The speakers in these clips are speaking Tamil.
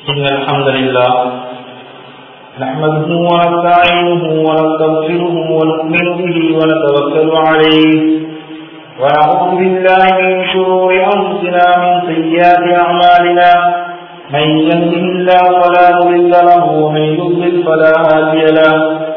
إن الحمد لله نحمده ونستعينه ونستغفره ونؤمن به ونتوكل عليه ونعوذ بالله من شرور أنفسنا من سيئات أعمالنا من يهده الله فلا مضل له ومن يضلل فلا هادي له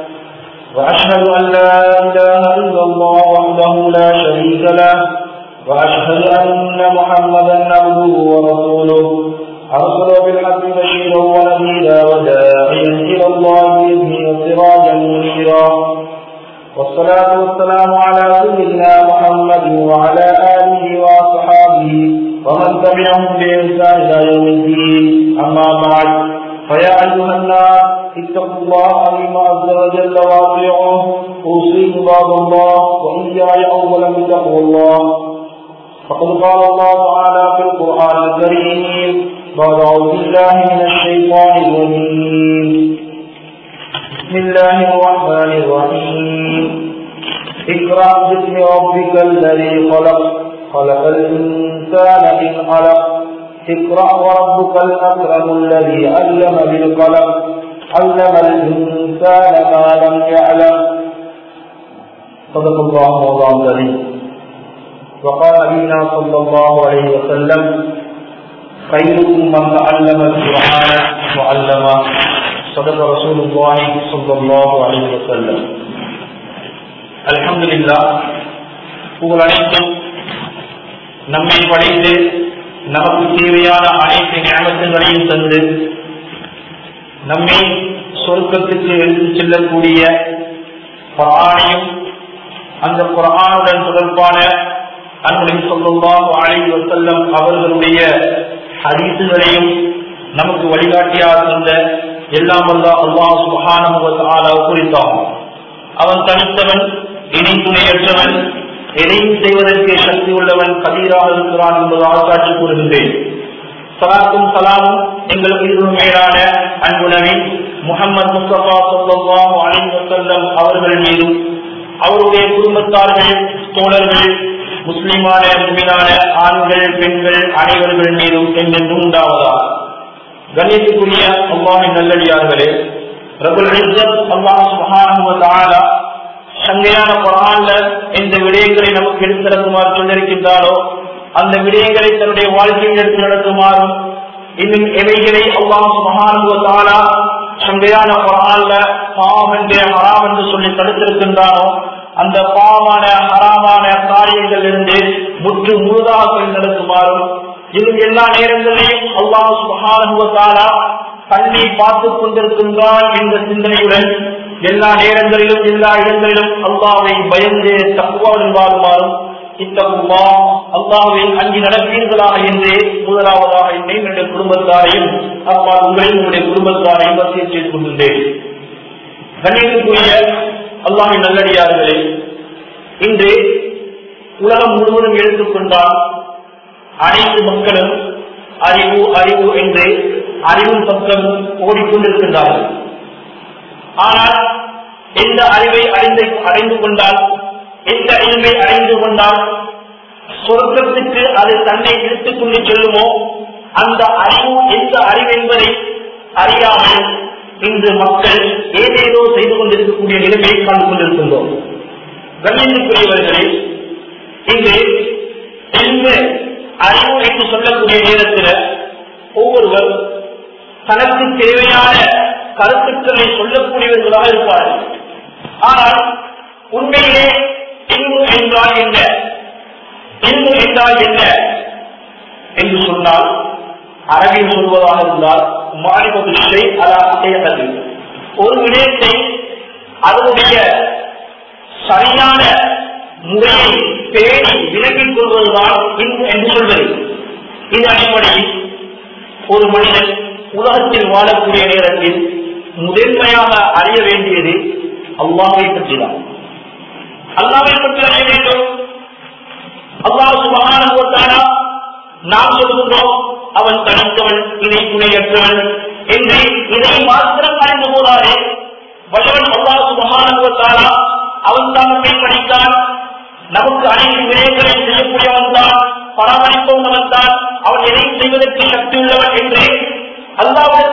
وأشهد أن لا إله إلا الله وحده لا شريك له وأشهد أن محمدا عبده ورسوله أرسل بالحق بشيرا ونذيرا وداعيا إلى الله بإذنه وسراجا منيرا والصلاة والسلام على سيدنا محمد وعلى آله وأصحابه ومن تبعهم بإحسان إلى يوم الدين أما بعد فيا أيها الناس اتقوا الله العظيم عز وجل واطيعوه أوصيكم بعض الله وإياي أولا بتقوى الله فقد قال الله تعالى في القرآن الكريم بعد أعوذ بالله من الشيطان الرجيم بسم الله الرحمن الرحيم اقرأ باسم ربك الذي خلق خلق الإنسان من علق اقرأ وربك الأكرم الذي علم بالقلم علم الإنسان ما لم يعلم صدق الله مولانا العظيم وقال نبينا صلى الله عليه وسلم خيركم من تعلم القرآن وعلمه صدق رسول الله صلى الله عليه وسلم الحمد لله புகழ் அனைத்தும் நம்மை படைத்து நமக்கு தேவையான அனைத்து ஞாபகங்களையும் தந்து நம்மை சொர்க்கத்துக்கு எடுத்துச் செல்லக்கூடிய குரானையும் அந்த குரானுடன் தொடர்பான அன்பை சொல்லுல்லாம் அழகி வசல்லம் அவர்களுடைய ஹதீசுகளையும் நமக்கு வழிகாட்டியாக தந்த எல்லாம் வல்ல அல்லாஹ் சுபஹானஹு குறித்தான் அவன் தனித்தவன் இணை துணையற்றவன் எதையும் செய்வதற்கு சக்தி உள்ளவன் கதீராக இருக்கிறான் என்பதாக காட்சி கூறுகின்றேன் சலாத்தும் சலாமும் எங்களுக்கு இது மேலான அன்புணவி முகமது முஸ்தபா சொல்லாஹு அலைஹி வஸல்லம் அவர்கள் மீதும் அவருடைய குடும்பத்தார்கள் தோழர்கள் முஸ்லிமான முமினான ஆண்கள் பெண்கள் அனைவர்கள் மீதும் என்றென்றும் உண்டாவதா கண்ணியத்துக்குரிய அல்லாஹின் நல்லடியார்களே ரபுல் இஸ்ஸத் அல்லாஹ் சுப்ஹானஹு வ தஆலா சங்கையான குரான்ல எந்த விடயங்களை நமக்கு எடுத்திறக்குமாறு சொல்லியிருக்கின்றாரோ அந்த விடயங்களை தன்னுடைய வாழ்க்கையில் எடுத்து நடக்குமாறும் இன்னும் எவைகளை அல்லாஹ் சுப்ஹானஹு வ தஆலா சங்கையான குரான்ல பாவம் என்று ஹராம் என்று சொல்லி தடுத்திருக்கின்றாரோ அந்த பாவமான ஹராமான காரியங்கள் இருந்து முற்று முழுதாக நடக்குமாறும் இன்னும் எல்லா நேரங்களிலும் அல்லாஹ் சுகானுவத்தாலா தன்னை பார்த்துக் கொண்டிருக்கின்றான் என்ற சிந்தனையுடன் எல்லா நேரங்களிலும் எல்லா இடங்களிலும் அல்லாவை பயந்து தக்குவாவுடன் வாழுமாறும் இத்தகுவா அல்லாவை அங்கு நடப்பீர்களாக என்று முதலாவதாக என்னை என்னுடைய குடும்பத்தாரையும் அப்பா உங்களையும் உங்களுடைய குடும்பத்தாரையும் வசிய செய்து கொண்டிருந்தேன் கண்ணியத்துக்குரிய அல்லாஹின் நல்லடியார்களே இன்று உலகம் முழுவதும் எடுத்துக்கொண்டால் அனைத்து மக்களும் அறிவு அறிவு என்று அறிவும் பக்கம் ஓடிக்கொண்டிருக்கின்றார்கள் ஆனால் எந்த அறிவை அறிந்து அடைந்து கொண்டால் எந்த அறிவை அடைந்து கொண்டால் சொர்க்கத்துக்கு அது தன்னை இழுத்துக் கொண்டு செல்லுமோ அந்த அறிவு எந்த அறிவு என்பதை அறியாமல் இன்று மக்கள் ஏதேதோ செய்து கொண்டிருக்கக்கூடிய நிலைமையை காண்டு கொண்டிருக்கின்றோம் கண்ணியத்துக்குரியவர்களே இன்று இன்று அறிவு என்று சொல்லக்கூடிய நேரத்தில் ஒவ்வொருவர் தனக்கு தேவையான கருத்துக்களை சொல்லக்கூடியவர்களாக இருப்பார்கள் ஆனால் உண்மையிலே இன்பு என்றால் என்ன இன்பு என்றால் என்ன என்று சொன்னால் அரபில் சொல்வதாக இருந்தால் மாறிபத்தை அதாவது ஒரு விடயத்தை அதனுடைய சரியான முறையை பேணி விலகிக் கொள்வதுதான் இன்பு என்று சொல்வது இந்த அடிப்படையில் ஒரு மனிதன் உலகத்தில் வாழக்கூடிய நேரத்தில் முதன்மையாக அறிய வேண்டியது அல்லாவை பற்றிதான் அல்லாவை பற்றி அறிய வேண்டும் அல்லாஹ் சுபகான நாம் சொல்கின்றோம் அவன் தனித்தவன் இணை துணையற்றவன் என்று இதை மாத்திரம் அறிந்து போதாரே வல்லவன் அல்லாஹ் சுபகான அவன் தான் நம்மை படித்தான் நமக்கு அனைத்து விடயங்களை செய்யக்கூடியவன் தான் பராமரிப்பவன் தான் அவன் எதை செய்வதற்கு சக்தி உள்ளவன் என்று அல்லாஹ்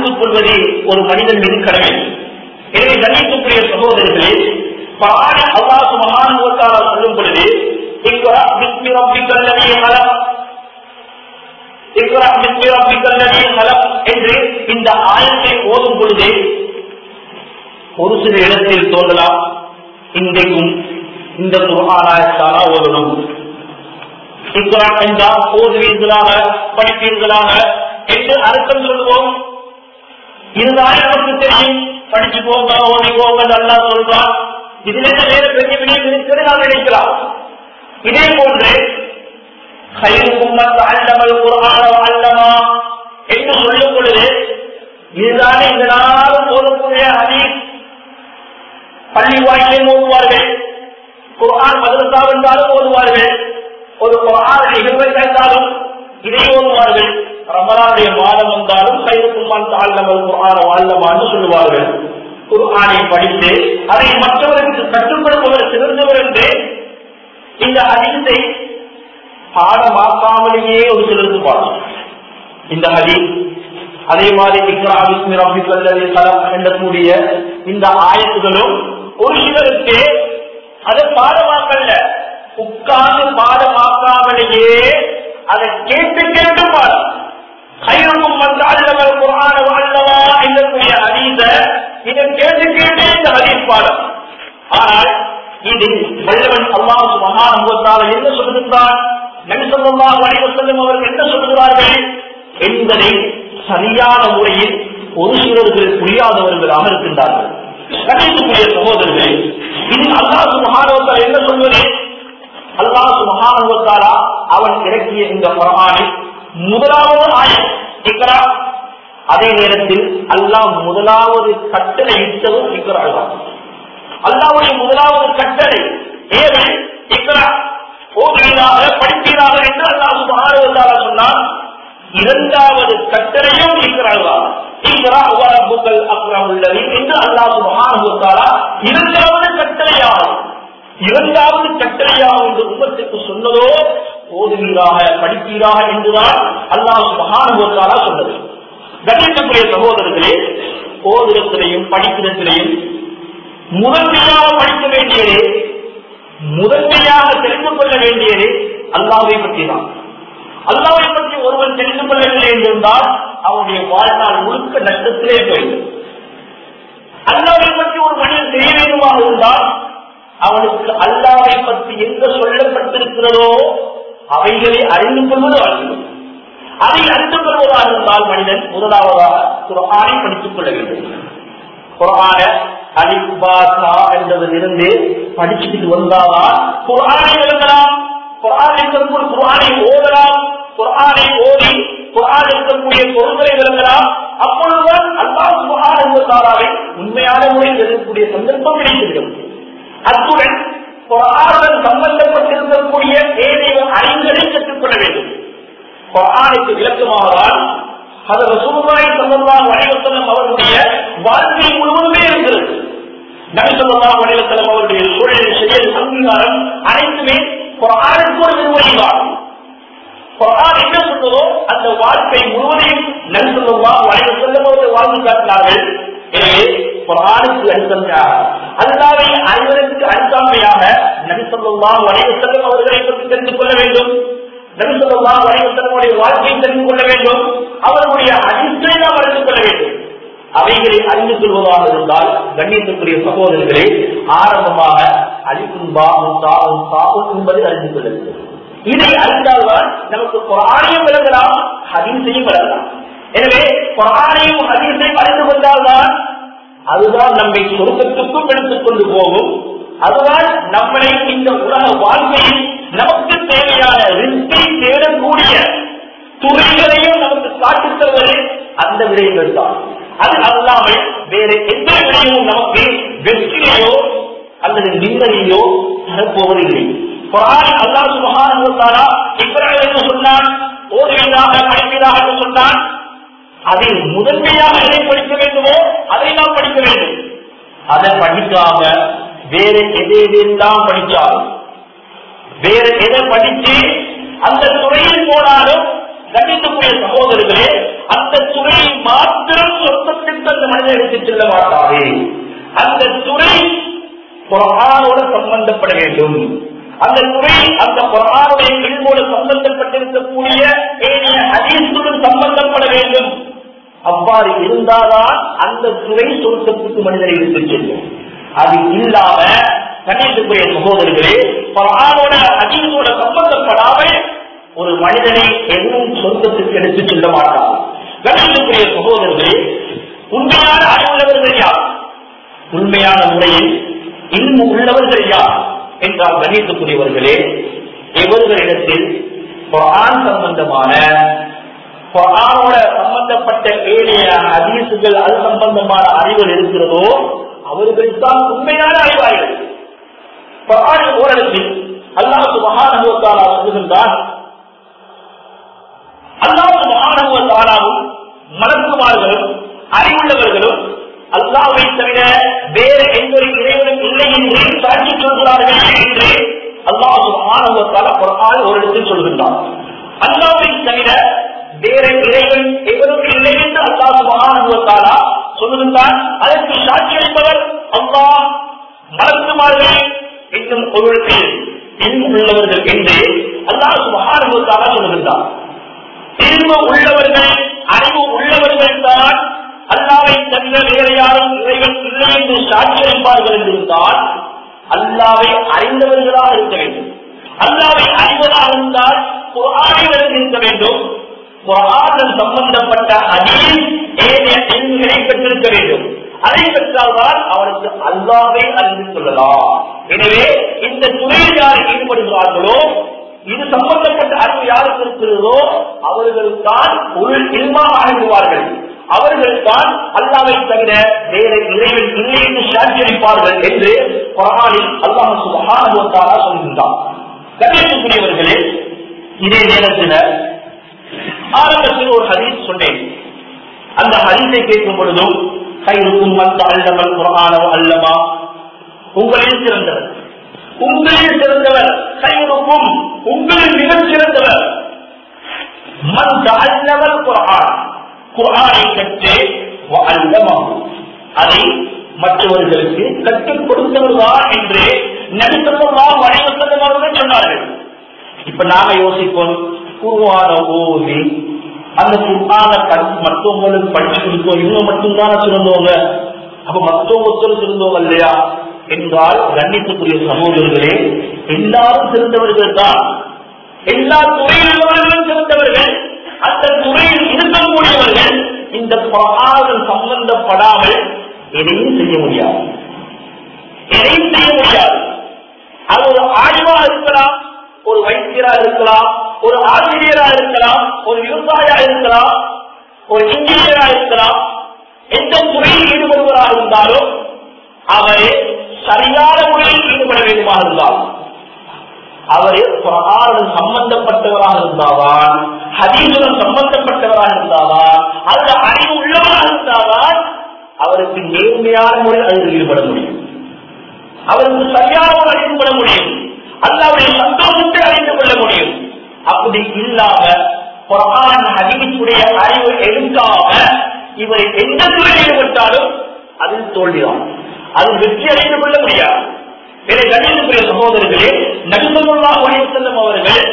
அறிந்து கொள்வது ஒரு மனிதன் மீது கடமை எனவே கண்ணியத்துக்குரிய சகோதரர்களே பாடி அல்லாஹ் மகானுவத்தாரா சொல்லும் பொழுது இக்ரா பிஸ்மி ரப்பிக்கல் லதீ ஹலக் இக்ரா பிஸ்மி ரப்பிக்கல் லதீ ஹலக் என்று இந்த ஆயத்தை ஓதும் பொழுது ஒரு சில இடத்தில் தோன்றலாம் இன்றைக்கும் இந்த குர்ஆனாயத்தானா ஓதணும் இக்ரா என்றால் ஓதுவீர்களாக படிப்பீர்களாக என்று அர்த்தம் சொல்லுவோம் இருந்தால் நமக்கு தெரியும் படிச்சு போங்க ஓடி போங்க நல்லா சொல்றான் இதுல என்ன வேற பெரிய பெரிய இருக்கிறது நாம் நினைக்கலாம் இதே போன்று அல்லமல் குரான அல்லமா என்று சொல்லும் பொழுது இதுதானே இந்த நாளும் போதக்கூடிய ஹதீஸ் பள்ளி வாயிலே ஓதுவார்கள் குரான் மதரசா என்றாலும் ஓதுவார்கள் ஒரு குரான் நிகழ்வை சேர்ந்தாலும் இதை ஓதுவார்கள் ரமலானுடைய மாதம் வந்தாலும் கைதுக்குமான் தாழ்ந்தவர் குரான வாழ்ந்தமான்னு சொல்லுவார்கள் குர்ஆனை படித்து அதை மற்றவருக்கு கட்டுப்படுத்துவர் சிறந்தவர் என்று இந்த ஹதீஸை பாடமாக்காமலேயே ஒரு சிலருக்கு பாடம் இந்த ஹதீஸ் அதே மாதிரி இக்ரா பிஸ்மி ரப்பிக்கல் லதீ கலக் என்றக்கூடிய இந்த ஆயத்துகளும் ஒரு சிலருக்கு அதை பாடமாக்கல்ல உட்கார்ந்து பாடமாக்காமலேயே அதை கேட்டு கேட்டு பாடம் கைரமும் வந்தால் குரான வாழ்ந்தவா என்றக்கூடிய ஹதீஸ இதை கேட்டு கேட்டு இந்த ஹதீஸ் பாடம் ஆனால் இது வல்லவன் அல்லாஹ் மகான் என்ன சொல்லுகின்றான் நபி ஸல்லல்லாஹு அலைஹி வஸல்லம் அவர்கள் என்ன சொல்லுகிறார்கள் என்பதை சரியான முறையில் ஒரு சிலர்கள் புரியாதவர்களாக இருக்கின்றார்கள் கணிதத்துக்குரிய சகோதரர்களே இது அல்லாஹ் சுபஹானஹு என்ன சொல்வது அல்லாஹ் சுபஹானஹு அவன் இறக்கிய இந்த குர்ஆனை முதலாவது ஆயம் இக்ரா அதே நேரத்தில் அல்லாஹ் முதலாவது கட்டளை இட்டதும் இக்ரா தான் அல்லாவுடைய முதலாவது கட்டளை ஏழை இக்ரா ஓதுவீராக படிப்பீராக என்று அல்லாஹ் சுபஹானஹு சொன்னார் இரண்டாவது கட்டளையும் இக்ராதான் இக்ரா வரப்புகள் அக்ரம் உள்ளது என்று அல்லாஹ் சுபஹானஹு இரண்டாவது கட்டளையாகும் இரண்டாவது கட்டளையாகும் என்று உமத்துக்கு சொன்னதோ ஓதுவீராக படிப்பீராக என்றுதான் அல்லாஹ் சுபஹானஹு சொன்னது கணிக்கக்கூடிய சகோதரர்களே ஓதுரத்திலையும் படிக்கிறத்திலையும் முதன்மையாக படிக்க வேண்டியது முதன்மையாக தெரிந்து கொள்ள வேண்டியது அல்லாவை பற்றி தான் அல்லாவை பற்றி ஒருவன் தெரிந்து கொள்ளவில்லை என்றிருந்தால் அவனுடைய வாழ்நாள் முழுக்க நஷ்டத்திலே போயிடும் அல்லாவை பற்றி ஒரு மனிதன் தெரிய வேண்டுமாக இருந்தால் அவனுக்கு அல்லாவை பற்றி எங்க சொல்லப்பட்டிருக்கிறதோ அவைகளை அறிந்து கொள்வது வாழ்க்கை அதை அறிந்து கொள்வதாக இருந்தால் மனிதன் முதலாவதாக குரானை படித்துக் கொள்ள வேண்டும் குரான அலிபாசா என்பதிலிருந்து படிச்சுட்டு வந்தால்தான் குரானை எழுதலாம் குரான் இருக்கக்கூடிய குரானை ஓதலாம் குரானை ஓதி குரான் இருக்கக்கூடிய பொருள்களை விளங்கலாம் அப்பொழுதுதான் அல்லாஹ் சுகான் என்பதாராவை உண்மையான முறையில் எழுதக்கூடிய சந்தர்ப்பம் கிடைத்துவிடும் அத்துடன் குரானுடன் சம்பந்தப்பட்டிருக்கக்கூடிய ஏதேனும் அறிஞரை கற்றுக்கொள்ள வேண்டும் குரானுக்கு விளக்கமாகதான் அது ரசூலுல்லாஹி ஸல்லல்லாஹு அலைஹி வஸல்லம் அவருடைய வாழ்க்கை முழுவதுமே இருக்கிறது நபி ஸல்லல்லாஹு அலைஹி வஸல்லம் அவருடைய சூழல் செயல் அங்கீகாரம் அனைத்துமே குர்ஆனுக்கு ஒரு நிர்வகிப்பார் குர்ஆன் என்ன சொல்றதோ அந்த வாழ்க்கை முழுவதையும் நபி ஸல்லல்லாஹு அலைஹி வஸல்லம் அவர்கள் வாழ்ந்து காட்டினார்கள் எனவே குர்ஆனுக்கு அடித்தமையாக அல்லாவை அறிவதற்கு அடித்தாமையாக நபி ஸல்லல்லாஹு அலைஹி வஸல்லம் அவர்களை பற்றி தெரிந்து கொள்ள வேண்டும் நபி ஸல்லல்லாஹு அலைஹி வஸல்லமுடைய வாழ்க்கையை தெரிந்து கொள்ள வேண்டும் அவர்களுடைய அதிர்ஷ்டை நாம் அறிந்து கொள்ள வேண்டும் அவைகளை அறிந்து கொள்வதாக இருந்தால் கண்ணியத்துக்குரிய சகோதரர்களே ஆரம்பமாக அலிக்கும் பாவும் தாவும் சாவும் என்பதை அறிந்து கொள்ள வேண்டும் இதை அறிந்தால்தான் நமக்கு குரானையும் விளங்கலாம் ஹதீஸையும் விளங்கலாம் எனவே குரானையும் ஹதீஸையும் அறிந்து கொண்டால்தான் அதுதான் நம்மை சொர்க்கத்துக்கும் எடுத்துக் கொண்டு போகும் அதுதான் நம்மளை இந்த உலக வாழ்க்கையில் நமக்கு தேவையான ரிஸ்கை தேடக்கூடிய துறைகளையும் நமக்கு காட்டித் தருவது அந்த விடயங்கள் தான் அது அல்லாமல் வேற எந்த விடயமும் நமக்கு வெற்றியோ அல்லது நிம்மதியோ தரப்போவதில்லை குரான் அல்லாஹ் சுபஹானஹு வ தஆலா இப்ராஹிம் என்று சொன்னான் ஓதுவீராக படிப்பீராக என்று சொன்னான் அதில் முதன்மையாக எதை படிக்க வேண்டுமோ அதை நாம் படிக்க வேண்டும் அதை படிக்காம வேற எதை எதெல்லாம் படித்தாலும் வேற எதை படிச்சு அந்த துறையில் போனாலும் கண்டிக்கக்கூடிய சகோதரர்களே அந்த துறையை மாத்திரம் சொந்தத்திற்கு அந்த மனிதன் எடுத்துச் செல்ல மாட்டாரே அந்த துறை குரானோட சம்பந்தப்பட வேண்டும் அந்த துறை அந்த குரானுடைய இல்மோடு சம்பந்தப்பட்டிருக்கக்கூடிய ஏனைய ஹதீஸுடன் சம்பந்தப்பட வேண்டும் அவ்வாறு இருந்தால்தான் அந்த துறை சொர்க்கத்துக்கு மனிதரை எடுத்துச் செல்லும் அது இல்லாம கணிதத்துக்குரிய சகோதரர்களே குரானோட ஹதீஸோட சம்பந்தப்படாமல் ஒரு மனிதனை எதுவும் சொர்க்கத்துக்கு எடுத்துச் செல்ல மாட்டார் கணிதத்துக்குரிய சகோதரர்களே உண்மையான அறிவுள்ளவர்கள் யார் உண்மையான முறையில் இன்னும் உள்ளவர்கள் யார் என்றால் கணியத்துக்குரியவர்களே இவர்களிடத்தில் குரான் சம்பந்தமான குரானோட சம்பந்தப்பட்ட ஏழைய ஹதீசுகள் அது சம்பந்தமான அறிவுகள் இருக்கிறதோ அவர்கள் தான் உண்மையான அறிவாளிகள் குரான் ஓரிடத்தில் அல்லாஹ் மகானுவத்தாலா சொல்லுகின்றான் அல்லாஹ் மகானுவத்தாலாவும் மலக்குமார்களும் அறிவுள்ளவர்களும் அல்லாவை தவிர வேறு எந்த ஒரு இறைவனும் இல்லை என்று சாட்சி சொல்கிறார்கள் என்று அல்லாஹ் ஆணவத்தால் குரான் ஒரு இடத்தில் சொல்கின்றார் அல்லாவை தவிர வேற இறைவன் எவரும் இல்லை என்று அல்லாஹ் ஆணவத்தாலா சொல்லுகின்றான் அதற்கு சாட்சி அளிப்பவர் அல்லாஹ் மலக்குமார்கள் என்னும் பொருளுக்கு இன்னும் உள்ளவர்கள் என்று அல்லாஹ் சுபகானுவத்தாலா சொல்லுகின்றார் அறிவு உள்ளவர்கள் அறிவு உள்ளவர்கள் தான் அல்லாவை தவிர வேற யாரும் இறைவன் இல்லை என்று சாட்சி அளிப்பார்கள் என்றிருந்தால் அல்லாவை அறிந்தவர்களாக இருக்க வேண்டும் அல்லாவை அறிவதாக இருந்தால் குரானிவர்கள் இருக்க வேண்டும் குரானில் சம்பந்தப்பட்ட அதீஸ் ஏனைய எண்களை பெற்றிருக்க வேண்டும் அதை பெற்றால்தான் அவருக்கு அல்லாவை அறிந்து கொள்ளலாம் எனவே இந்த துறையில் யார் ஈடுபடுகிறார்களோ இது சம்பந்தப்பட்ட அறிவு யாருக்கு இருக்கிறதோ அவர்களுக்கு உள் இல்மாக ஆகிடுவார்கள் அவர்கள் தான் அல்லாவை தவிர வேற இறைவன் இல்லை என்று சாட்சியளிப்பார்கள் என்று குரானில் அல்லாஹ் சுபஹானுவத்தாரா சொல்கின்றான் கணேசக்குரியவர்களே இதே நேரத்தில் ஆரம்பத்தில் ஒரு ஹதீஸ் சொன்னேன் அந்த ஹதீஸை கேட்கும் பொழுதும் கைருக்கும் மத்த அல்லமல் குரானவ அல்லமா உங்களில் சிறந்தவர் உங்களில் சிறந்தவர் கைருக்கும் உங்களில் மிகச் சிறந்தவர் மத்த அல்லமல் குரான் குரானை கற்று அதை மற்றவர்களுக்கு கற்றுக் கொடுத்தவர்தான் என்று நடுத்தமாக வணிகத்தம் அவர்கள் சொன்னார்கள் இப்ப நாம யோசிப்போம் குருவான ஓதி அந்த குர்ஆன கற்று மற்றவங்களுக்கு படிச்சு கொடுத்தோம் இவங்க மட்டும்தான சிறந்தவங்க அப்ப மற்றவங்க ஒருத்தர் சிறந்தவங்க இல்லையா என்றால் கண்ணித்துக்குரிய சகோதரர்களே எல்லாரும் சிறந்தவர்கள் தான் எல்லா துறையில் உள்ளவர்களும் சிறந்தவர்கள் அந்த துறையில் இருக்கக்கூடியவர்கள் இந்த பிரகாரம் சம்பந்தப்படாமல் எதையும் செய்ய முடியாது எதையும் செய்ய முடியாது அது ஒரு ஆய்வா இருக்கலாம் ஒரு வைத்தியரா இருக்கலாம் ஒரு ஆசிரியரா இருக்கலாம் ஒரு விவசாயியா இருக்கலாம் ஒரு இன்ஜினியரா இருக்கலாம் எந்த துறையில் ஈடுபடுவதாக இருந்தாலும் அவரே சரியான முறையில் ஈடுபட வேண்டுமாக இருந்தாலும் அவரே பிரகாரம் சம்பந்தப்பட்டவராக இருந்தாதான் ஹதீசுடன் சம்பந்தப்பட்டவராக இருந்தாதான் அல்ல அறிவு உள்ளவராக இருந்தாதான் அவருக்கு நேர்மையான முறையில் அதில் ஈடுபட முடியும் அவருக்கு சரியான முறை ஈடுபட முடியும் அல்லாவுடைய சந்தோஷத்தை அறிந்து கொள்ள முடியும் அப்படி இல்லாம குரான் ஹதீசுடைய அறிவு எடுக்காம இவர் எந்த துறையில் ஈடுபட்டாலும் அதில் தோல்விதான் அதில் வெற்றி அடைந்து கொள்ள முடியாது வேற கணிதத்துக்குரிய சகோதரர்களே நபிசல்லா செல்லும் அவர்கள்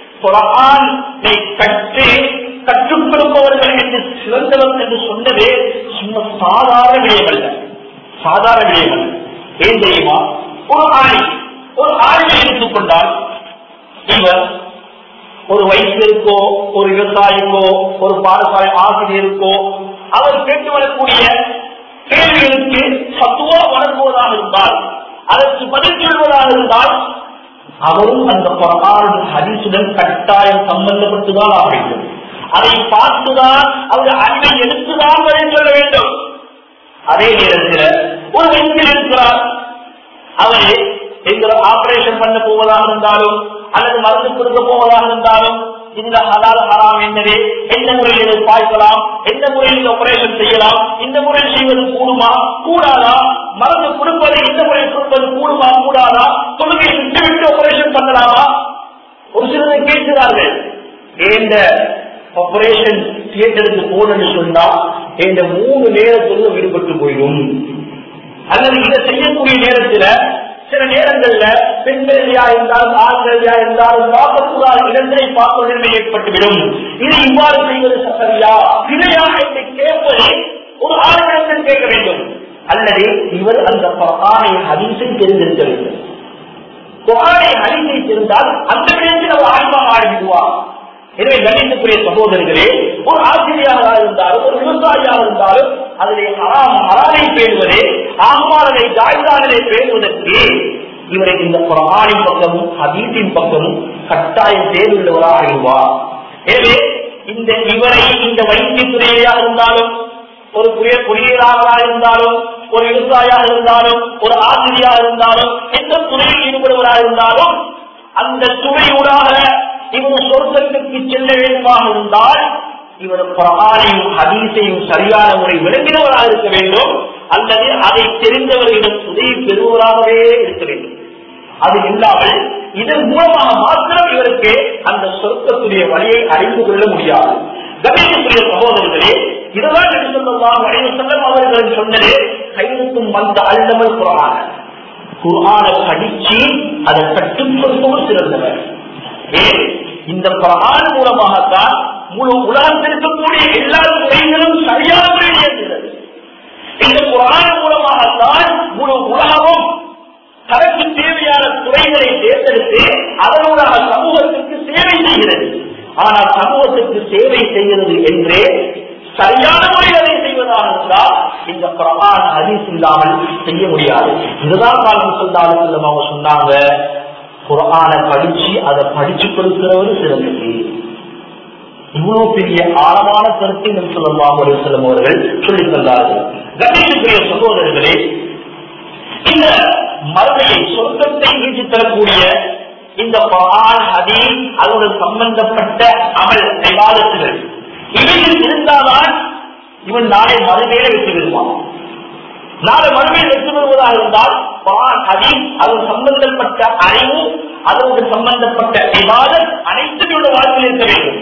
குரானை கற்று கற்றுக் கொடுப்பவர்கள் என்று சிறந்தவர் என்று சொன்னது சும்மா சாதாரண விடயமல்ல சாதாரண விடயமல்ல ஏன் தெரியுமா ஒரு ஆணி ஒரு ஆணியை எடுத்துக்கொண்டால் இவர் ஒரு வைத்தியருக்கோ ஒரு விவசாயிக்கோ ஒரு பாடசாலை ஆசிரியருக்கோ அவர் கேட்டு வரக்கூடிய கேள்விகளுக்கு சத்துவா வழங்குவதாக இருந்தால் அதற்கு பதில் சொல்வதாக இருந்தால் அவரும் அந்த குரான் ஹரிசுடன் கட்டாயம் சம்பந்தப்பட்டுதான் ஆக வேண்டும் அதை பார்த்துதான் அவர் அறிவை எடுத்துதான் பதில் சொல்ல வேண்டும் அதே நேரத்தில் ஒரு வைத்தியர் இருக்கிறார் அவரே எங்களை ஆபரேஷன் பண்ண போவதாக இருந்தாலும் அல்லது மருந்து கொடுக்க போவதாக இருந்தாலும் இந்த ஹலால் ஹராம் என்னது எந்த முறையில் இதை பார்க்கலாம் எந்த முறையில் ஆபரேஷன் செய்யலாம் இந்த முறையில் செய்வது கூடுமா கூடாதா மருந்து கொடுப்பது இந்த முறையில் கொடுப்பது கூடுமா கூடாதா தொழுகையை விட்டு விட்டு ஆபரேஷன் பண்ணலாமா ஒரு சிலரை கேட்கிறார்கள் இந்த ஆபரேஷன் தியேட்டருக்கு போனன்னு சொன்னா இந்த மூணு நேரத்துல விடுபட்டு போயிடும் அல்லது இதை செய்யக்கூடிய நேரத்துல சில நேரங்கள்ல பெண்கள்யா இருந்தாலும் ஆண்கள்யா இருந்தாலும் பார்க்கக்கூடாத இடங்களை பார்க்க நிலைமை ஏற்பட்டுவிடும் இது இவ்வாறு செய்வது சரியா இதையா என்று கேட்பது ஒரு ஆளுநர்கள் கேட்க வேண்டும் அல்லது இவர் அந்த ஆணை ஹதீஸை தெரிந்திருக்க வேண்டும் குரானை ஹதீஸை தெரிந்தால் அந்த விடத்தில் அவர் ஆய்வாக ஆரம்பிக்குவார் எனவே கணிதத்துக்குரிய சகோதரர்களே ஒரு ஆசிரியராக இருந்தாலும் ஒரு விவசாயியாக இருந்தாலும் அதிலே ஹராம் ஹராமை பேணுவதே ஆகுமானதை ஜாய்தானதை பேணுவதற்கு இவரை இந்த குரானின் பக்கமும் ஹதீஸின் பக்கமும் கட்டாயம் தேர்வுள்ளவராக ஆகிடுவார் எனவே இந்த இவரை இந்த வைத்தியத்துறையாக இருந்தாலும் ஒரு புதிய பொறியியலாளராக இருந்தாலும் ஒரு விவசாயியாக இருந்தாலும் ஒரு ஆசிரியாக இருந்தாலும் எந்த துறையில் ஈடுபடுவராக இருந்தாலும் அந்த துறையூடாக இவர் சொர்க்கத்துக்கு செல்ல வேண்டுமாக இருந்தால் இவர் குரானையும் ஹதீஸையும் சரியான முறை விளங்கினவராக இருக்க வேண்டும் அல்லது அதை தெரிந்தவர்களிடம் உதவி பெறுவராகவே இருக்க வேண்டும் அது இல்லாமல் இதன் மூலமாக மாத்திரம் இவருக்கு அந்த சொர்க்கத்துடைய வழியை அறிந்து கொள்ள முடியாது கணேசத்துடைய சகோதரர்களே இதுதான் சொல்லலாம் செல்லம் அவர்கள் சொன்னது கைதுக்கும் வந்த அல்லமல் குரான குரான படிச்சு அதை கட்டுப்படுத்தவும் சிறந்தவர் ஏன் இந்த குரான் மூலமாகத்தான் முழு உலகத்தில் இருக்கக்கூடிய எல்லா துறைகளும் சரியான முறையில் இயங்குகிறது இந்த குரான் மூலமாகத்தான் முழு உலகமும் தனக்கு தேவையான துறைகளை தேர்ந்தெடுத்து அதனூடாக சமூகத்திற்கு சேவை செய்கிறது ஆனால் சமூகத்திற்கு சேவை செய்கிறது என்றே சரியான முறையில் அதை செய்வதாக இருந்தால் இந்த பிரமாண ஹதீஸ் இல்லாமல் செய்ய முடியாது இதுதான் காலம் சொன்னாலும் அவங்க சொன்னாங்க குரானை படிச்சு அதை படிச்சு கொடுக்கிறவர் சிறந்தது இவ்வளவு பெரிய ஆழமான கருத்தை நம் சொல்லலாம் ஒரு சிலம் அவர்கள் சொல்லித் தந்தார்கள் கணேசனுடைய சகோதரர்களே இந்த மறுமையை சொர்க்கத்தை ஈட்டி தரக்கூடிய இந்த குரான் ஹதீஸ் அதோடு சம்பந்தப்பட்ட அமல் விவாதத்துகள் இவைகள் இருந்தால்தான் இவன் நாளை மறுமையில வெற்றி பெறுவான் நாளை மறுமையில் வெற்றி பெறுவதாக இருந்தால் குரான் ஹதீஸ் அதோடு சம்பந்தப்பட்ட அறிவு அதோடு சம்பந்தப்பட்ட விவாதம் அனைத்தும் இவருடைய வாழ்க்கையில் இருக்க வேண்டும்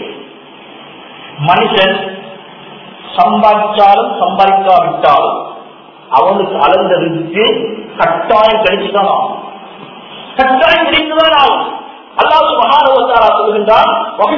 மனுஷன் சம்பாதிச்சாலும் சம்பாதிக்காவிட்டாலும் அவனுக்கு அளந்ததுக்கு கட்டாயம் கிடைச்சுதான் ஆகும் கட்டாயம் கிடைத்துதான் ஆகும் அல்லாஹ் மகானவத்தாரா சொல்கின்றான்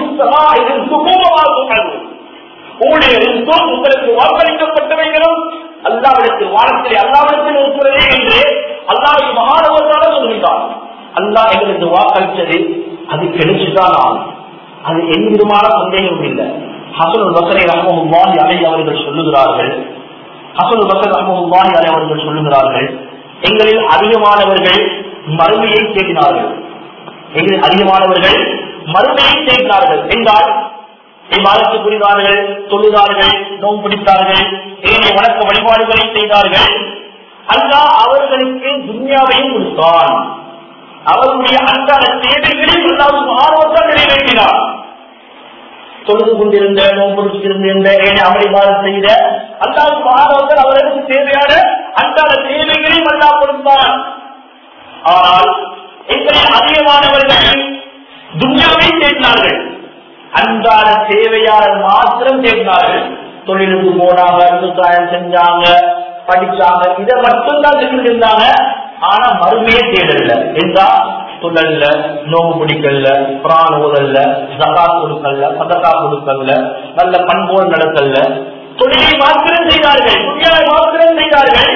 உங்களுடைய ரிஸ்கம் உங்களுக்கு வாக்களிக்கப்பட்டவைகளும் அல்லாவிடத்தில் வானத்திலே அல்லாவிடத்தில் இருக்கிறதே என்று அல்லாஹ் மகானவத்தாரா சொல்கின்றான் அல்லாஹ் எங்களுக்கு வாக்களித்தது அது கிடைச்சுதான் ஆகும் அது எந்த விதமான சந்தேகம் இல்லை ஹசனுல் பசரை ரஹமுல்லாஹி அலை அவர்கள் சொல்லுகிறார்கள் ஹசனுல் பசர் ரஹமுல்லாஹி அலை அவர்கள் சொல்லுகிறார்கள் எங்களில் அதிகமானவர்கள் மறுமையை தேடினார்கள் எங்களில் அதிகமானவர்கள் மறுமையை தேடினார்கள் என்றால் இவ்வாறு புரிந்தார்கள் தொழுதார்கள் நோம் பிடித்தார்கள் ஏனைய வழக்க வழிபாடுகளை செய்தார்கள் அல்லாஹ் அவர்களுக்கு துன்யாவையும் கொடுத்தான் அவர்களுடைய அன்றாட தேவைகளையும் அல்லாஹ் ஆர்வத்தால் நிறைவேற்றினார் தொழுது கொண்டிருந்த நோம்பிருந்த அமளிபாதம் செய்த அல்லாஹ் ஆர்வத்தால் அவர்களுக்கு தேவையான அன்றாட தேவைகளையும் அல்லாஹ் கொடுத்தான் ஆனால் எங்களில் அதிகமானவர்கள் துன்யாவை தேடினார்கள் அன்றாட தேவையாளர் மாத்திரம் தேடினார்கள் தொழிலுக்கு போனாங்க விவசாயம் செஞ்சாங்க படிச்சாங்க இதை மட்டும்தான் செஞ்சிருந்தாங்க ஆனா மறுமையே தேடல என்றா துழல்ல நோம்பு பிடிக்கல பிரான் ஓதல்ல ஜகா கொடுக்கல சதகா கொடுக்கல நல்ல பண்போல் நடக்கல தொழிலை மாத்திரம் செய்தார்கள் துணியாவை மாத்திரம் செய்தார்கள்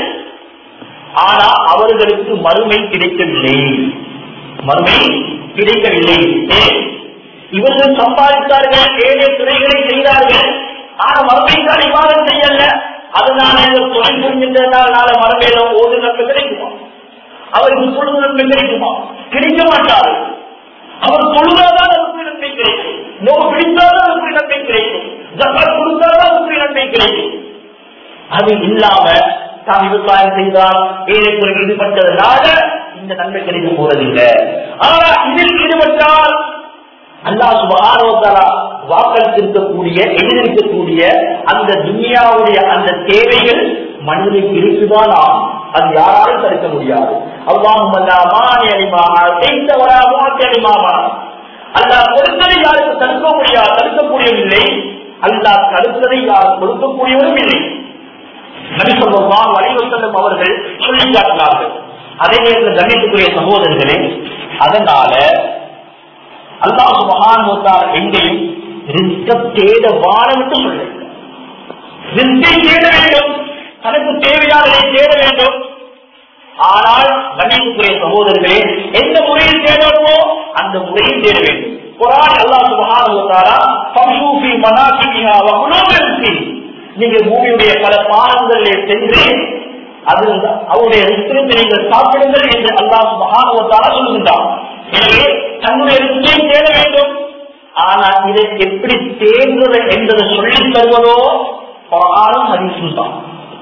ஆனா அவர்களுக்கு மறுமை கிடைக்கவில்லை மறுமை கிடைக்கவில்லை ஏன் இவர்கள் சம்பாதித்தார்கள் ஏழை துறைகளை செய்தார்கள் ஆனா மறுமைக்கான விவாதம் செய்யல அதனால தொழில் புரிஞ்சின்றதால் நாளை மறுமையில ஓது நன்மை கிடைக்குமா அவருக்கு தொழுது நன்மை கிடைக்குமா கிடைக்க மாட்டாரு அவர் தொழுதாதான் அவருக்கு நன்மை கிடைக்கும் நோவு பிடித்தாதான் அவருக்கு நன்மை கிடைக்கும் ஜப்பான் கொடுத்தாதான் அவருக்கு நன்மை கிடைக்கும் அது இல்லாம தான் விவசாயம் செய்தால் ஏழை துறையில் ஈடுபட்டதுனால இந்த நன்மை கிடைக்க போறதில்லை ஆனா இதில் ஈடுபட்டால் அல்லா சுபாரோதரா வாக்களித்திருக்கக்கூடிய எழுதியிருக்கக்கூடிய அந்த துனியாவுடைய அந்த தேவைகள் மனிதனுக்கு இருக்குதான் ஆகும் அது யாராலும் தடுக்க முடியாது அவ்வாஹும் அல்லாஹ் கொடுத்ததை யாருக்கு தடுக்க முடியாது தடுக்கக்கூடியவில்லை அல்லாஹ் தடுத்ததை யார் கொடுக்கக்கூடியவரும் இல்லை நபி சொல்லுவான் வலிவசல்லம் அவர்கள் சொல்லி காட்டினார்கள் அதே நேரத்தில் கண்ணியத்துக்குரிய சகோதரர்களே அதனால அல்லாஹ் சுபஹான் எங்கேயும் ரிஸ்க தேட வாழம் என்று சொல்ல ரிஸ்கை தேட வேண்டும் தனக்கு தேவையானதை தேட வேண்டும் ஆனால் கண்ணியத்துக்குரிய சகோதரர்களே எந்த முறையில் தேடணுமோ அந்த முறையில் தேட வேண்டும் குரான் அல்லாஹ் சுபஹானுவத்தாரா ஃபம்ஷூஃபி மனாசிபிஹா வ குலூபில் நீங்க பூமியுடைய பல பாகங்களில் சென்று அது அவருடைய ரிஸ்கிற்கு நீங்கள் சாப்பிடுங்கள் என்று அல்லாஹ் சுபஹானுவத்தாரா சொல்லுகின்றான் எனவே தன்னுடைய ரிஸ்கை தேட வேண்டும் ஆனால் இதை எப்படி தேர்வது என்பதை சொல்லித் தருவதோ குரானும் ஹதீஸும் தான்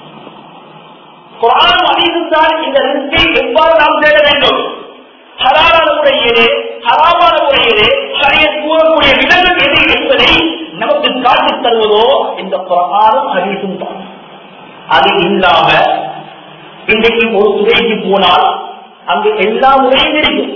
குரானும் ஹதீஸும் தான் இந்த ரிஸ்கை எவ்வாறு நாம் தேட வேண்டும் ஹலாலான முறையிலே ஹராமான முறையிலே சரிய கூறக்கூடிய விதங்கள் எது என்பதை நமக்கு காட்டித் தருவதோ இந்த குரானும் ஹதீஸும் தான் அது இல்லாம இன்றைக்கு ஒரு துறைக்கு போனால் அங்கு எல்லா முறையும் இருக்கும்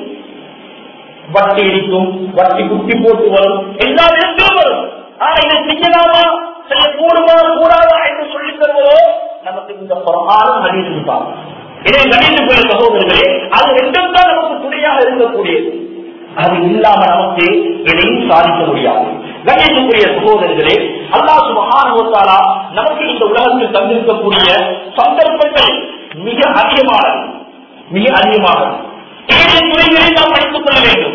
வட்டி இருக்கும் வட்டி குட்டி போட்டு வரும் எல்லா விதத்திலும் வரும் ஆனா இதை செய்யலாமா செய்யக்கூடுமா கூடாதா என்று சொல்லித் தருவதோ நமக்கு இந்த புறமாறும் ஹதீஸும் தான் இதை கணித்துக்குரிய சகோதரர்களே அது ரெண்டும் தான் நமக்கு துணையாக இருக்கக்கூடியது அது இல்லாம நமக்கு எதையும் சாதிக்க முடியாது கணித்துக்குரிய சகோதரர்களே அல்லாஹ் சுபஹானுவத்தாலா நமக்கு இந்த உலகத்தில் தந்திருக்கக்கூடிய சந்தர்ப்பங்கள் மிக அதிகமானது மிக அதிகமானது ஏழை துறைகளை நாம் படித்துக் கொள்ள வேண்டும்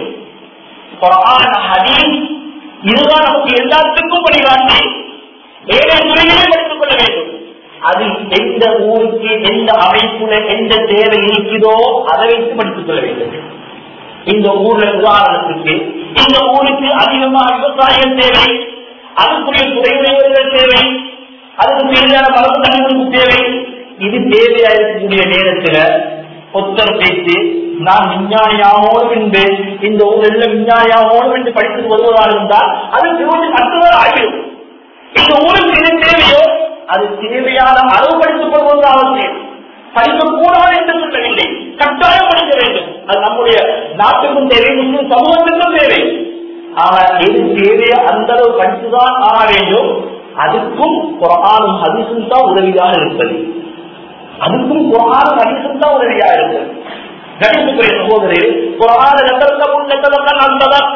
குரான் ஹதீஸ் இதுதான் நமக்கு எல்லாத்துக்கும் வழிகாட்டி ஏழை துறைகளை படித்துக் கொள்ள வேண்டும் அது எந்த ஊருக்கு எந்த அமைப்புல எந்த தேவை இருக்குதோ அதை வைத்து படித்துக் கொள்ள வேண்டும் இந்த ஊர்ல உதாரணத்துக்கு இந்த ஊருக்கு அதிகமாக விவசாயம் தேவை அதுக்குரிய துறையுடையவர்கள் தேவை அதுக்கு தேவையான மரபு கண்டுபிடிப்பு தேவை இது தேவையா இருக்கக்கூடிய நேரத்துல ஒத்தர் பேசி நான் விஞ்ஞானியாவோடும் என்று இந்த ஊரில் விஞ்ஞானியாவோடும் என்று படித்து வருவதாக இருந்தால் அது திருவண்ணி மற்றவர் ஆகிடும் இந்த ஊருக்கு எது தேவையோ அது தேவையான அளவு படித்துக் கொள்வது அவசியம் படிக்கக்கூடாது என்று சொல்லவில்லை கட்டாயம் படிக்க வேண்டும் அது நம்முடைய நாட்டுக்கும் தேவை முஸ்லிம் சமூகத்திற்கும் தேவை ஆனால் எது தேவையோ அந்த அளவு படித்துதான் ஆக வேண்டும் அதுக்கும் குரானும் ஹதிசும் தான் உதவியாக இருப்பது அதுக்கும் குரானும் ஹதிசும் தான் உதவியாக இருப்பது கணிப்புக்குரிய சகோதரர் குரான நகர்த்த முன் நகர்த்த நண்பதான்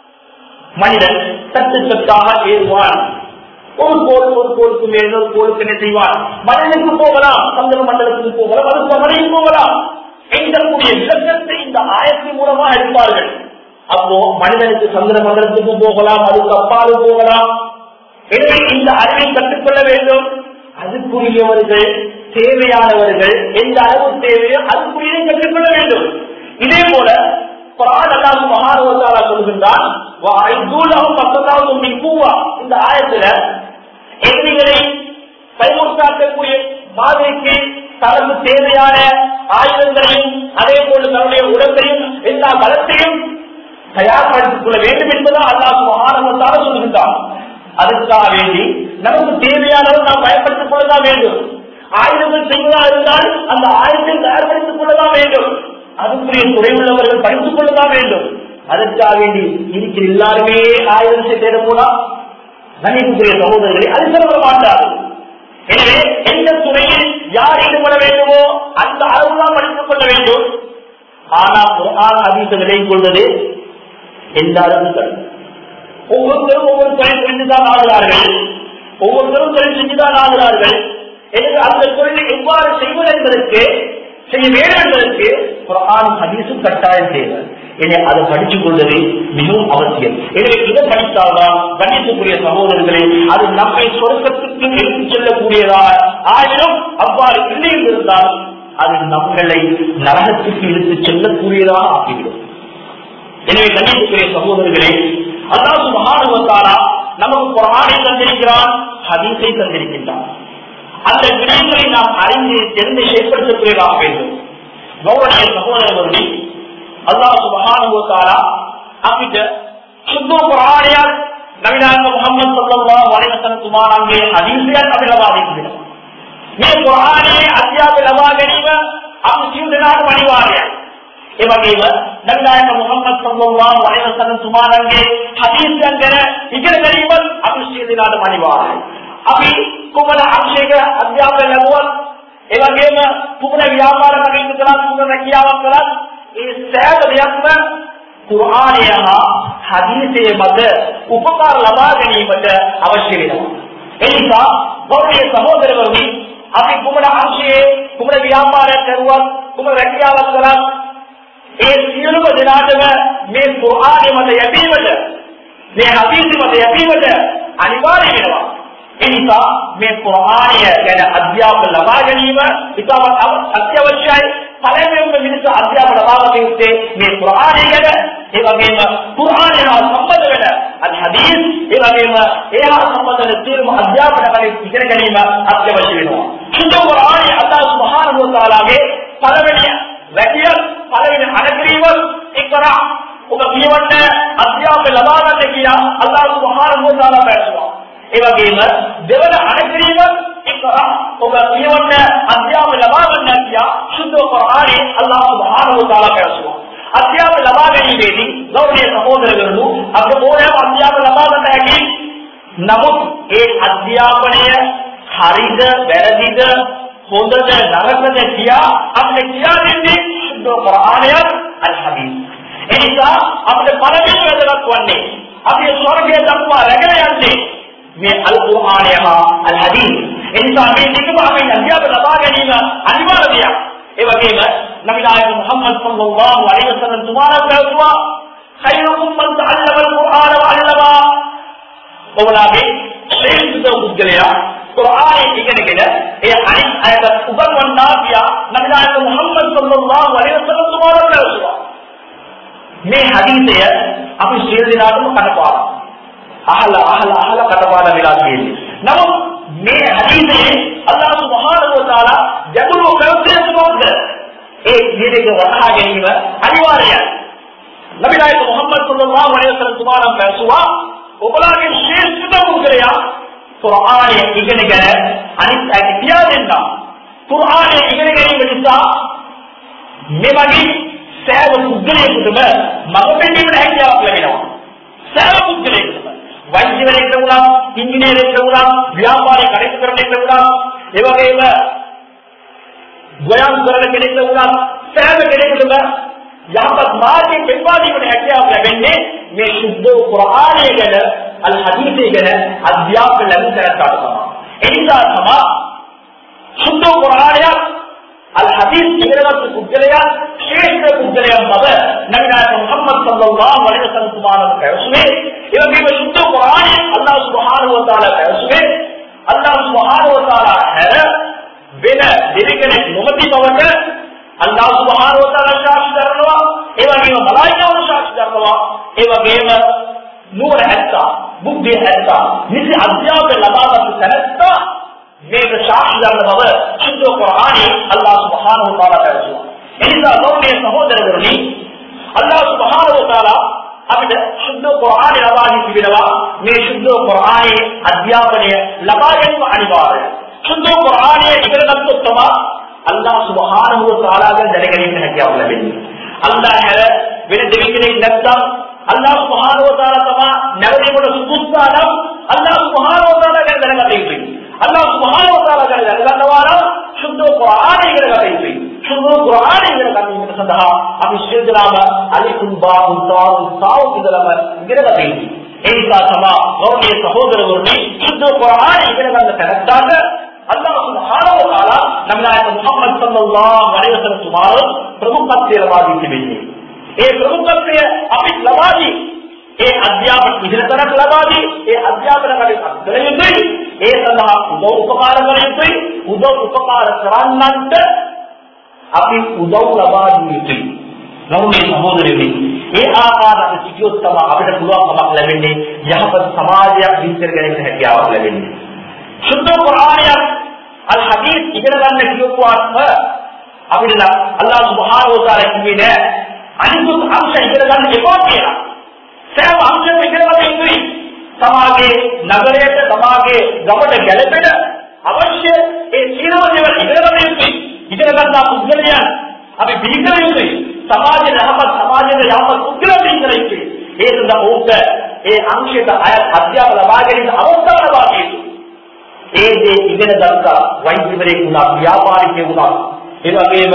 மனிதன் சத்து சத்தாக ஏறுவான் ஒரு கோல் ஒரு கோலுக்கு மேல் ஒரு கோலுக்கு என்ன செய்வான் மனிதனுக்கு போகலாம் சந்திர மண்டலத்துக்கு போகலாம் அது மனைக்கு போகலாம் எங்கக்கூடிய விளக்கத்தை இந்த ஆயத்தின் மூலமா அளிப்பார்கள் அப்போ மனிதனுக்கு சந்திர மண்டலத்துக்கு போகலாம் அதுக்கு அப்பாறு போகலாம் எனவே இந்த அறிவை கற்றுக்கொள்ள வேண்டும் அதுக்குரியவர்கள் தேவையானவர்கள் எந்த அளவு தேவையோ அதுக்குரியதை கற்றுக்கொள்ள வேண்டும் இதே போல குரான் அல்லாஹ் மகானுவத்தாலா சொல்கின்றான் பூவா இந்த ஆயத்துல எதிரிகளை கைமுத்தாக்கக்கூடிய மாதிரிக்கு தனக்கு தேவையான ஆயுதங்களையும் அதே போல தன்னுடைய உடம்பையும் எல்லா பலத்தையும் தயார்படுத்திக் கொள்ள வேண்டும் என்பதா அல்லாஹ் மகானவத்தால சொல்கின்றான் அதுக்காக வேண்டி நமக்கு தேவையானவர் நாம் பயன்படுத்திக் கொள்ளதான் வேண்டும் ஆயுதங்கள் செய்வதா இருந்தால் அந்த ஆயுதத்தை தயார்படுத்திக் கொள்ளதான் வேண்டும் அதுக்குரிய துறை உள்ளவர்கள் படித்துக் கொள்ளதான் வேண்டும் அதற்காக வேண்டி இருக்கிற எல்லாருமே ஆயுதத்தை தேட போனா நன்மைக்குரிய சகோதரர்களை அது செலவிட மாட்டார் எனவே எந்த துறையில் யார் ஈடுபட வேண்டுமோ அந்த அளவுதான் படித்துக் கொள்ள வேண்டும் ஆனால் குரான் அதிக விலை கொள்வது எல்லாருக்கும் தரும் ஒவ்வொருத்தரும் ஒவ்வொரு தொழில் செஞ்சுதான் ஆகிறார்கள் ஒவ்வொருத்தரும் தொழில் செஞ்சுதான் ஆகிறார்கள் எனவே அந்த தொழிலை எவ்வாறு செய்வது என்பதற்கு செய்ய வேண்டும் என்பதற்கு குரான் ஹதீஸும் கட்டாயம் தேவை எனவே அதை படித்துக் கொள்வது மிகவும் அவசியம் எனவே இதை படித்தால்தான் கணித்துக்குரிய சகோதரர்களே அது நம்மை சொர்க்கத்துக்கு எடுத்துச் செல்லக்கூடியதாக ஆயினும் அவ்வாறு இல்லை இருந்தால் அது நம்மளை நரகத்துக்கு இழுத்துச் செல்லக்கூடியதாக ஆக்கிவிடும் எனவே கணித்துக்குரிய சகோதரர்களே அல்லாஹ் மகானுவத்தாரா நமக்கு குரானை தந்திருக்கிறான் ஹதீஸை தந்திருக்கின்றான் அந்த விடயங்களை நாம் அறிந்து தெரிந்து செயல்படுத்தக்கூடியதாக வேண்டும் கௌரவ சகோதரர்களே அல்லாஹ் சுபஹானுவத்தாரா අපිට සුද්ධ කුරාණයක් නබිනාංග මුහම්මද් සල්ලල්ලාහු අලයිහි වසල්ලම් තුමාණන්ගේ හදීසයක් අපි ලබා දෙන්නවා. මේ කුරාණයේ අධ්‍යාපනය ලබා ගැනීම අපි සියලු දෙනාටම අනිවාර්යයි. ඒ වගේම නබිනායක මුහම්මද් සල්ලල්ලාහු අලයිහි වසල්ලම් තුමාණන්ගේ හදීස් ගැන ඉගෙන ගැනීම අපි සියලු දෙනාටම අනිවාර්යයි. අපි කුමන අංශයක අධ්‍යාපනය ලැබුවත් ඒ වගේම කුමන ව්‍යාපාර කටයුතු කළත් කුමන රැකියාවක් කළත් ඒ සෑම දෙයක්ම කුර්ආනය හා හදීසයේ මත උපකාර ලබා ගැනීමට අවශ්‍ය වෙනවා. ඒ නිසා ගෞරවනීය සහෝදරවරුනි අපි කුමන අංශයේ කුමන ව්‍යාපාරයක් කරුවත් කුමන රැකියාවක් කළත් ඒ සියලුම දෙනාටම මේ කුර්ආනය මත යැපීමට මේ හදීස් මත යැපීමට අනිවාර්ය වෙනවා. එනිසා මේ කුර්ආනය ගැන අධ්‍යාපන ලබා ගැනීම ඉතාමත් අත්‍යවශ්‍යයි. පළවෙනිම මිනිස්සු අධ්‍යාපන ලබා ගත යුත්තේ මේ කුර්ආනය ගැන ඒ වගේම කුර්ආනය හා සම්බන්ධ වෙන අල් හදීස් ඒ වගේම ඒ හා සම්බන්ධ වෙන සියලුම අධ්‍යාපන කලින් ඉගෙන ගැනීම අත්‍යවශ්‍ය වෙනවා. සුද්ධ කුර්ආනය අල්ලාහ් සුබ්හානහු වතාලාගේ පළවෙනි වැකිය පළවෙනි අනග්‍රීව ඉක්රා ඔබ කියවන්න අධ්‍යාපන ලබා ගන්න කියලා අල්ලාහ් සුබ්හානහු වතාලා පැවසුවා. ඒ වගේම දෙවන අනග්‍රීව ඉක්රා ඔබ කියවන්න අධ්‍යාපන ලබා ගන්න කියා සුද්ධ කුර්ආනයේ අල්ලාහ් සුබ්හානහු වතාලා පැවසුවා. අධ්‍යාපන ලබා ගැනීමේදී ගෞරවනීය සහෝදරවරුනි අපට ඕනෑම අධ්‍යාපන ලබා ගන්න හැකි නමුත් ඒ අධ්‍යාපනය හරිද වැරදිද හොඳද නරකද කියා අපිට කියා දෙන්නේ සුද්ධ කුර්ආනයත් අල් හදීස්. ඒ නිසා අපිට පළවෙනි වැදගත් වන්නේ අපි ස්වර්ගයේ දක්වා රැගෙන යන්නේ මේ අල් කුර්ආනය හා අල් හදීස්. ඒ නිසා මේ දෙකම අපි අධ්‍යාපන ලබා ගැනීම අනිවාර්ය දෙයක්. ඒ වගේම නබි නායක මුහම්මද් සල්ලල්ලාහු අලයිහි වසල්ලම් තුමාලා පැවසුවා خيركم من تعلم القرآن وعلمه ඔබලාගේ ශ්‍රේෂ්ඨ පුද්ගලයා කුර්ආනය ඉගෙනගෙන ඒ අනිත් අයට උගන්වන්නා කියා නබි නායක මුහම්මද් සල්ලල්ලාහු අලයිහි වසල්ලම් තුමාලා පැවසුවා මේ හදීසය අපි සියලු දෙනාටම කනපාන අහලා අහලා අහලා කනපාන වෙලා තියෙන්නේ නමුත් මේ හදීසයේ අල්ලාහ් සුබ්හානහු වතාලා ගැඹුරු කරුණක් මොකද ඒ විදිහට වටහා ගැනීම අනිවාර්යයි නබි නායක මුහම්මද් සල්ලල්ලාහු අලයිහි වසල්ලම් තුමාලා පැවසුවා ඔබලාගේ ශ්‍රේෂ්ඨ පුද්ගලයා කුර්ආනය ඉගෙනගෙන අනිත් අයට කියා දෙන්න. කුර්ආනය ඉගෙන ගැනීම නිසා මේ වගේ සෑම පුද්ගලයෙකුටම මඟ පෙන්වීමට හැකියාවක් ලැබෙනවා. සෑම පුද්ගලයෙකුටම වෛද්‍යවරයෙක්ට වුණා, ඉංජිනේරයෙක්ට වුණා, ව්‍යාපාරේ කටයුතු කරන කෙනෙක්ට වුණා, ඒ වගේම ගොයම් කරන කෙනෙක්ට වුණා, සෑම කෙනෙකුටම යහපත් මාර්ගයෙන් පෙන්වා දීමට හැකියාව ලැබෙන්නේ මේ සුද්ධ කුර්ආනය ගැන අල් හදීසය ගැන අධ්‍යාපන ලැබුණ තැනට තමයි. ඒ නිසා තමයි සුද්ධ කුර්ආනය අල් හදීස් ඉගෙනගත් පුද්ගලයා ශ්‍රේෂ්ඨ පුද්ගලයා බව නබිනායක මුහම්මද් සල්ලල්ලාහු අලයිහි වසල්ලම් තුමාණන් පැවසුවේ ඒ වගේම සුද්ධ කුර්ආනය අල්ලාහ් සුබ්හානහු වතාලා පැවසුවේ අල්ලාහ් සුබ්හානහු වතාලා හැර වෙන දෙවිකෙනෙක් නොමැති බවට අල්ලාහ් සුබ්හානහු වතාලා සාක්ෂි දරනවා ඒ වගේම මලායිකාවෝ සාක්ෂි දරනවා ඒ වගේම නුවණ ඇත්තා බුද්ධිය ඇත්තා නිසි අධ්‍යාපන ලබාගත් තැනැත්තා මේක සාක්ෂි දරන බව සුද්ධ කුර්ආනයේ අල්ලාහ් සුබ්හානහු වතාලා පැවසුවා එනිසා ගෞරවනීය සහෝදරවරුනි අල්ලාහ් සුබ්හානහු වතාලා අපිට සුද්ධ කුර්ආනය ලබා දී තිබෙනවා මේ සුද්ධ කුර්ආනයේ අධ්‍යාපනය ලබා ගැනීම අනිවාර්යයි සුද්ධ කුර්ආනය ඉගෙන ගත්තොත් තමයි අල්ලාහ් සුබ්හානහු වතාලාගෙන් දැනගැනීමට හැකියාව ලැබෙන්නේ. අල්ලාහ් හැර වෙන දෙවි කෙනෙක් නැත්නම් අල්ලාහ් සුබ්හානහු වතාලා තමයි නැවතීමට සුදුස්සා නම් අල්ලාහ් සුබ්හානහු වතාලා ගැන දැනගත යුතුයි. අල්ලාහ් සුබ්හානහු වතාලා ගැන දැනගන්නවා නම් සුද්ධ කුර්ආනය ඉගෙන ගත යුතුයි. සුද්ධ කුර්ආනය ඉගෙන ගැනීම සඳහා අපි සියලු දෙනාම අලිකුන් බාඋන් තාඋන් තාඋ ඉඳලම ඉගෙන ගත යුතුයි. ඒ නිසා තමයි ගෞරවනීය සහෝදරවරුනි සුද්ධ කුර්ආනය ඉගෙන ගන්න තැනට අල්ලාහ් සුබ්හානහු වතාලා නබිනායක මුහම්මද් සල්ලල්ලාහු අලයිහි වසල්ලම් තුමාර ප්‍රමුඛත්වය ලබා දී තිබෙන්නේ. ඒ ප්‍රමුඛත්වය අපි ලබා දී ඒ අධ්‍යාපන ඉදිරියටත් ලබා දී ඒ අධ්‍යාපන කටයුතු කළ යුතුයි. ඒ සඳහා උදව් උපකාර කළ යුතුයි. උදව් උපකාර කරන්නන්ට අපි උදව් ලබා දී යුතුයි. ගෞරවනීය සහෝදරයනි ඒ ආකාරයට සිටියොත් තමයි අපිට පුළුවන්කමක් ලැබෙන්නේ යහපත් සමාජයක් දිස්කර ගැනීමට හැකියාවක් ලැබෙන්නේ. සුද්ධ කුර්ආනයක් අල් හදීස් ඉගෙන ගන්න කියපුවාම අපිට අල්ලාහ් සුබ්හානහු වතාලා කිව්වේ නෑ අනිකුත් අංශ ඉගෙන ගන්න එපා කියලා. සෑම අංශයක්ම ඉගෙන ගන්න යුතුයි. සමාජයේ නගරයට සමාජයේ ගමට ගැලපෙන අවශ්‍ය ඒ සියලුම දේවල් ඉගෙන ගන්න යුතුයි. ඉගෙන ගන්නා පුද්ගලයන් අපි පිළිගන්න යුතුයි. සමාජ යහපත් සමාජයේ යහපත් උද්ගලණය කරයිති ඒ සඳහා ඔවුන්ට ඒ අංශයට අයත් අධ්‍යාපන ලබා ගැනීම අවස්ථාව ලබා දී ඒ දේ ඉගෙන ගත්තා වෛද්‍යවරයෙක් වුණා ව්‍යාපාරිකයෙක් වුණා ඒ වගේම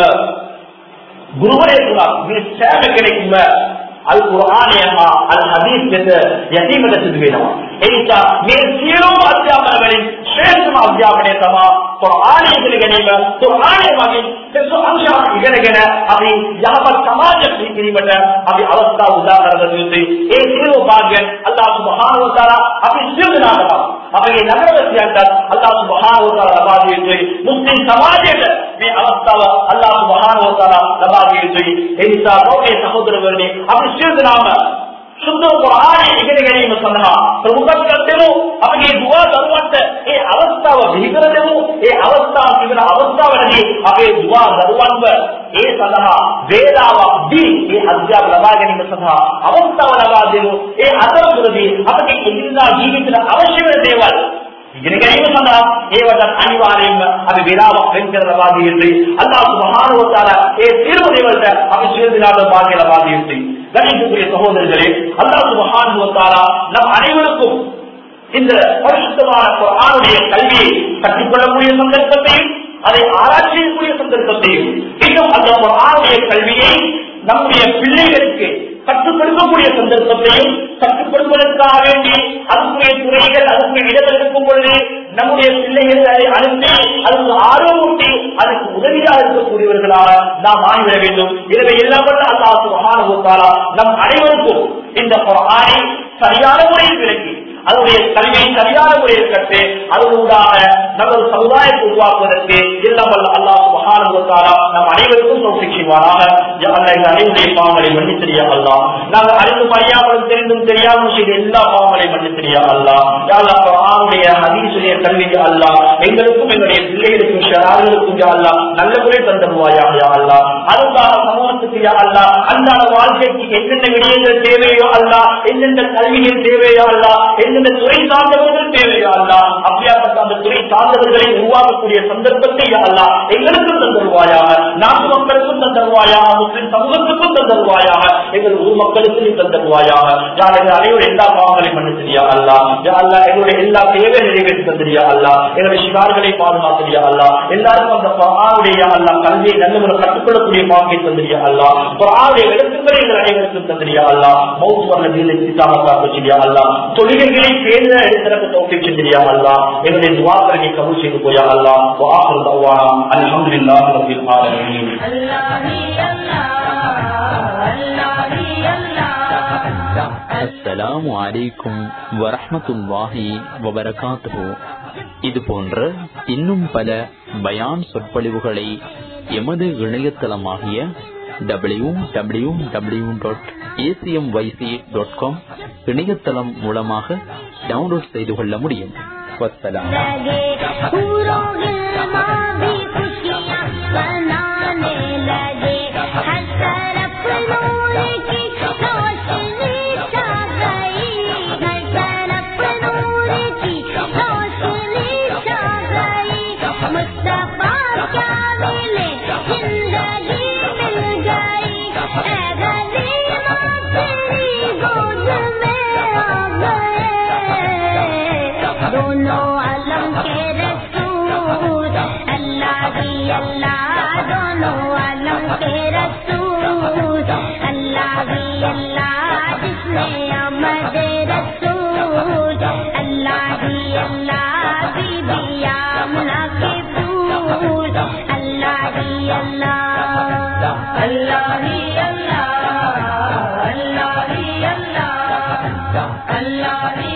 ගුරුවරයෙක් වුණා මේ සෑම කෙනෙක්ම අල් කුර්ආනය හා අල් හදීස් දෙක යැදීමට සිදු වෙනවා ඒ නිසා මේ සියලුම අධ්‍යාපන වලින් ශ්‍රේෂ්ඨම අධ්‍යාපනය තමයි කුර්ආනය ඉගෙන ගැනීම කුර්ආනය මගින් සෙසු අංශ ඉගෙනගෙන අපි යහපත් සමාජයක් කිරීමට අපි අවස්ථාව උදා කරගත යුතුයි ඒ සියලු භාග්‍යයන් අල්ලාහ් සුබ්හානහු වතාලා අපි සියලු දෙනාටම අපගේ නගරවැසියන්ට අල්ලාහ් සුබ්හානහු වතාලා ලබා දිය යුතුයි මුස්ලිම් සමාජයට මේ අවස්ථාව අල්ලාහ් සුබ්හානහු වතාලා ලබා දිය යුතුයි ඒ නිසා ලෝකයේ සහෝදරවරුනි අපි සියලු දෙනාම සුද්ධ කුර්ආනය ඉගෙන ගැනීම සඳහා ප්‍රමුඛත්වයක් දෙමු අපගේ දුවා දරුවන්ට ඒ අවස්ථාව පිළිකර දෙමු ඒ අවස්ථාව තිබෙන අවස්ථාවලදී අපේ දුවා දරුවන්ව ඒ සඳහා වේලාවක් දී ඒ අධ්‍යාපන ලබා ගැනීම සඳහා අවස්ථාව ලබා දෙමු ඒ අතරතුරදී අපගේ ඉදිරියදා ජීවිතයට අවශ්‍ය වෙන දේවල් ඉගෙන ගැනීම සඳහා ඒවට අනිවාර්යයෙන්ම අපි වේලාවක් වෙන් කර ලබා දිය යුතුයි අල්ලාහ් සුබ්හානහු වතාලා ඒ සියලු දේවල්ට අපි සියලු දිනාට භාග්‍ය ලබා දිය යුතුයි கணிப்புக்குரிய சகோதரர்களே அல்லாஹ் சுபஹானஹு வ தஆலா நம் அனைவருக்கும் இந்த பரிசுத்தமான குர்ஆனுடைய கல்வியை கற்றுக்கொள்ளக்கூடிய சந்தர்ப்பத்தையும் அதை ஆராய்ச்சி செய்யக்கூடிய சந்தர்ப்பத்தையும் இன்னும் அந்த குர்ஆனுடைய கல்வியை நம்முடைய பிள்ளைகளுக்கு கற்றுக் கொடுக்கக்கூடிய சந்தர்ப்பத்தையும் கற்றுக் கொடுப்பதற்காக வேண்டி அதுக்குரிய துறைகள் அதுக்குரிய இடங்கள் இருக்கும் பொழுது நம்முடைய பிள்ளைகள் அதை அனுப்பி அதுக்கு ஆர்வமூட்டி அதுக்கு உதவியாக இருக்கக்கூடியவர்களாக நாம் ஆகிவிட வேண்டும் எனவே எல்லாம் வல்ல அல்லாஹ் சுப்ஹானஹு வ தஆலா நம் அனைவருக்கும் இந்த குர்ஆனை சரியான முறையில் விளக்கி அதனுடைய கல்வியை சரியான முறையில் கற்று அதனூடாக நமது சமுதாயத்தை உருவாக்குவதற்கு எல்லாம் வல்ல அல்லாஹ் சுப்ஹானஹு வ தஆலா நம் அனைவருக்கும் தௌஃபீக் செய்வாராக யா அல்லாஹ் இந்த அனைவருடைய பாவங்களை மன்னித்திரியா அல்லாஹ் நாங்கள் அறிந்தும் அறியாமலும் தெரிந்தும் தெரியாமல் செய்த எல்லா பாவங்களையும் மன்னித்திரியா அல்லாஹ் யா அல்லாஹ் குர்ஆனுடைய ஹதீஸுடைய கல்விக்கு அல்லாஹ் எங்களுக்கும் எங்களுடைய பிள்ளைகளுக்கும் ஷரார்களுக்கும் யா அல்லாஹ் நல்ல முறை தந்தருவாயா யா அல்லாஹ் அதுக்காக சமூகத்துக்கு யா அல்லாஹ் அன்றாட வாழ்க்கைக்கு என்னென்ன விடயங்கள் தேவையோ அல்லாஹ் என்னென்ன கல்விகள் தேவையோ அல்லாஹ் என்னென்ன துறை சார்ந்தவர்கள் தேவையோ அல்லாஹ் அப்படியாப்பட்ட அந்த துறை சார்ந்தவர்களை உருவாக்கக்கூடிய சந்தர்ப்பத்தை யா அல்லாஹ் எங்களுக்கும் தந்தருவாயாக நாட்டு மக்களுக்கும் தந்தருவாயாக முஸ்லிம் சமூகத்துக்கும் தந்தருவாயாக எங்கள் ஊர் மக்களுக்கும் நீ தந்தருவாயாக யார் எங்கள் அனைவரும் எல்லா பாவங்களையும் மன்னிச்சிரியா அல்லா யா அல்லா எங்களுடைய எல்லா தேவை நிறைவேற்றி தந்திரியா அல்லா எங்களுடைய சிகார்களை பாதுகாத்திரியா அல்லா எல்லாருக்கும் அந்த குரானுடைய அல்லா கல்வியை நல்ல முறை கற்றுக்கொள்ளக்கூடிய பாங்கை தந்திரியா அல்லா குரானுடைய எழுத்துக்களை எங்கள் அனைவருக்கும் தந்திரியா அல்லா மௌத் வர்ண தீனை சித்தாம காப்பிச்சிரியா அல்லா தொழில்களை சேர்ந்த எடுத்திறக்க தோக்கி செஞ்சிரியா அல்லா எங்களுடைய துவாக்களை நீ கபூல் செய்து போயா அல்லா வாஹர் தவானா அல்ஹம்துலில்லாஹி ரப்பில் ஆலமீன் அஸ்ஸலாமு அலைக்கும் வரஹ்மத்துல்லாஹி வபரகாத்துஹு இது போன்ற இன்னும் பல பயான் சொற்பொழிவுகளை எமது இணையதளமாகிய W W W dot ACM YC dot com இணையதளம் மூலமாக டவுன்லோட் செய்து கொள்ள முடியும் வசலாம் लगे पूरों गिरमा भी खुशियाँ मनाने लगे हर तरफ नूर की रोशनी छा गई हर तरफ नूर की रोशनी छा गई मुस्तफा क्या मिले जिंदगी मिल गई ऐ गरीबा तेरी गोद में आ गए दोनों अलम के रसूल अल्लाह ही अल्लाह दोनों अलम के रसूल अल्लाह ही अल्लाह जिसने अमद रसूल अल्लाह ही अल्लाह बीबी आमना के फूल अल्लाह ही अल्लाह अल्लाह ही अल्लाह अल्लाह ही अल्लाह अल्लाह ही